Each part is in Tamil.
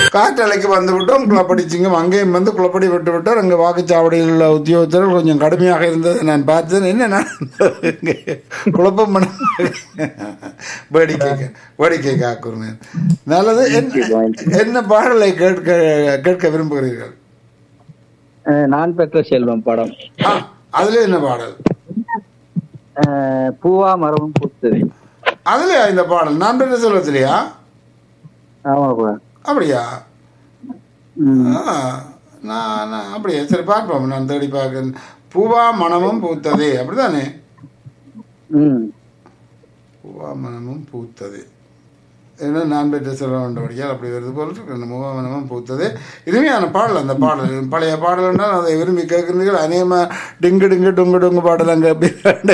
காற்றலைக்கு வந்து விட்டோம் குளப்படி சிங்கம் அங்கேயும் வந்து குளப்படி விட்டு விட்டார் அங்கே வாக்குச்சாவடியில் உள்ள உத்தியோகத்தர்கள் கொஞ்சம் கடுமையாக இருந்தது நான் பார்த்தேன் என்ன நான் இங்கே குழப்பம் பண்ண வேடிக்கை வேடிக்கை காக்குறேன் நல்லது என்ன என்ன பாடலை கேட்க கேட்க விரும்புகிறீர்கள் அஹ் நான் பெற்ற செல்வம் படம் ஆ, அதுல என்ன பாடல் அஹ் பூவா மரமும் பூத்தது அதுலயா இந்த பாடல் நான் பெற்ற செல்வத்திலையா ஆமாப்பா அப்படியா ம். ஆ, நான் நான் அப்படியே சரி பார்ப்போம் நான் தேடி பார்க்க பூவா மனமும் பூத்தது அப்படிதானே ம் பூவா மனமும் பூத்தது ஏன்னா நான் பெற்ற செல்வம் என்றபடியால் அப்படி வருது போல இருக்கு அந்த பூவா மனமும் பூத்தது இனிமையான பாடல் அந்த பாடல் பழைய பாடல்னா அதை விரும்பி கேட்குறீர்கள் அநேகமாக டிங்கு டிங்கு டுங்கு டுங்கு பாடல் அங்கே அப்படி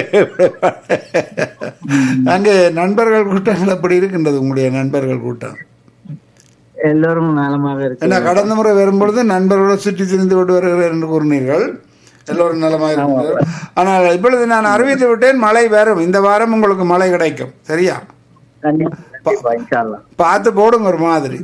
அங்கே நண்பர்கள் கூட்டங்கள் அப்படி இருக்கின்றது உங்களுடைய நண்பர்கள் கூட்டம் எல்லோரும் நலமாக இருக்கு ஏன்னா கடந்த முறை வரும்பொழுது நண்பர்களோடு சுற்றி திரிந்து விட்டு வருகிறேன் என்று கூறினீர்கள் எல்லோரும் நலமாக இருக்கிறார்கள் ஆனால் இப்பொழுது நான் அறிவித்து விட்டேன் மழை வரும் இந்த வாரம் உங்களுக்கு மழை கிடைக்கும் சரியா கண்டிப்பா கண்டிப்பா, இன்ஷா அல்லாஹ். பார்த்து போடுங்க ஒரு மாதிரி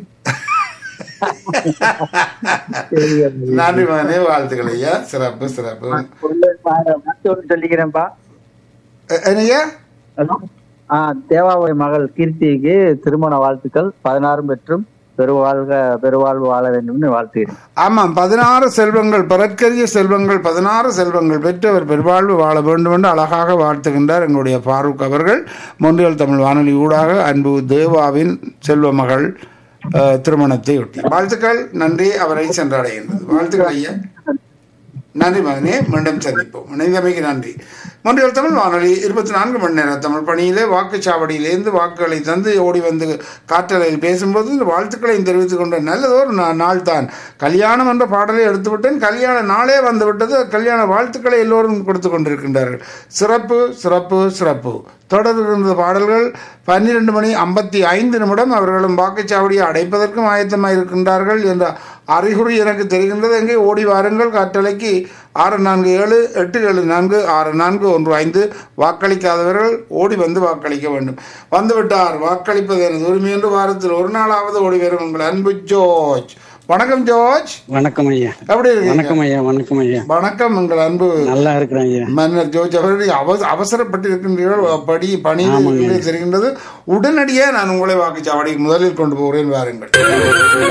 சரிங்க. நன்றி மகனே வாழ்த்துக்கள் ஐயா சிறப்பு சிறப்பு சொல்லு, பாரு, மற்றொன்று சொல்லிக்கிறேன்ப்பா எ- என்னய்யா ஹலோ ஆ தேவாவுடைய மகள் கீர்த்திக்கு திருமண வாழ்த்துக்கள் பதினாறு பெற்றும் பெருவாழ்க பெருவாழ்வு வாழ வேண்டும்னு வாழ்த்துகிறேன் ஆமாம் பதினாறு செல்வங்கள் பிறற்கரிய செல்வங்கள் பதினாறு செல்வங்கள் பெற்று அவர் பெருவாழ்வு வாழ வேண்டும் என்று அழகாக வாழ்த்துகின்றார் எங்களுடைய ஃபாரூக் அவர்கள் மொன்றியல் தமிழ் வானொலி ஊடாக அன்பு தேவாவின் செல்வ மகள் அஹ், திருமணத்தை ஒட்டி வாழ்த்துக்கள் நன்றி அவரை சென்றடைகின்றது வாழ்த்துக்கள் ஐயா நன்றி மகனே மீண்டும் சந்திப்போம் இணைந்தமைக்கு நன்றி மொன்றியல் தமிழ் வானொலி இருபத்தி நான்கு மணி நேர தமிழ் பணியிலே வாக்குச்சாவடியிலேருந்து வாக்குகளை தந்து ஓடி வந்து காற்றலையில் பேசும்போது இந்த வாழ்த்துக்களையும் தெரிவித்துக் கொண்ட நல்லதொரு நா- நாள் தான் கல்யாணம் என்ற பாடலை எடுத்துவிட்டேன் கல்யாண நாளே வந்து விட்டது கல்யாண வாழ்த்துக்களை எல்லோரும் கொடுத்து கொண்டிருக்கின்றார்கள் சிறப்பு சிறப்பு சிறப்பு தொடர்கின்ற பாடல்கள் பன்னிரண்டு மணி ஐம்பத்தி ஐந்து நிமிடம் அவர்களும் வாக்குச்சாவடியை அடைப்பதற்கும் ஆயத்தமாக இருக்கின்றார்கள் என்ற அறிகுறி எனக்கு தெரிகின்றது எங்கே ஓடி வாருங்கள் காற்றலைக்கு ஆறு நான்கு ஏழு எட்டு ஏழு நான்கு ஆறு நான்கு ஒன்று ஐந்து வாக்களிக்காதவர்கள் ஓடி வந்து வாக்களிக்க வேண்டும் வந்துவிட்டார் வாக்களிப்பது எனது உரிமை என்று வாரத்தில் ஒரு நாளாவது ஓடி வரும் உங்கள் அன்பு ஜோர்ஜ் வணக்கம் ஜோர்ஜ் வணக்கம் ஐயா எப்படி இருக்கீங்க வணக்கம் ஐயா வணக்கம் ஐயா வணக்கம் உங்கள் அன்பு நல்லா இருக்கிறேன் ஐயா மன்னர் ஜோர்ஜ் அவர்கள் அவ அவசரப்பட்டு இருக்கின்றீர்கள் படி பணியில் தெரிகின்றது உடனடியே நான் உங்களை வாக்குச்சாவடிக்கு முதலில் கொண்டு போகிறேன் வாருங்கள்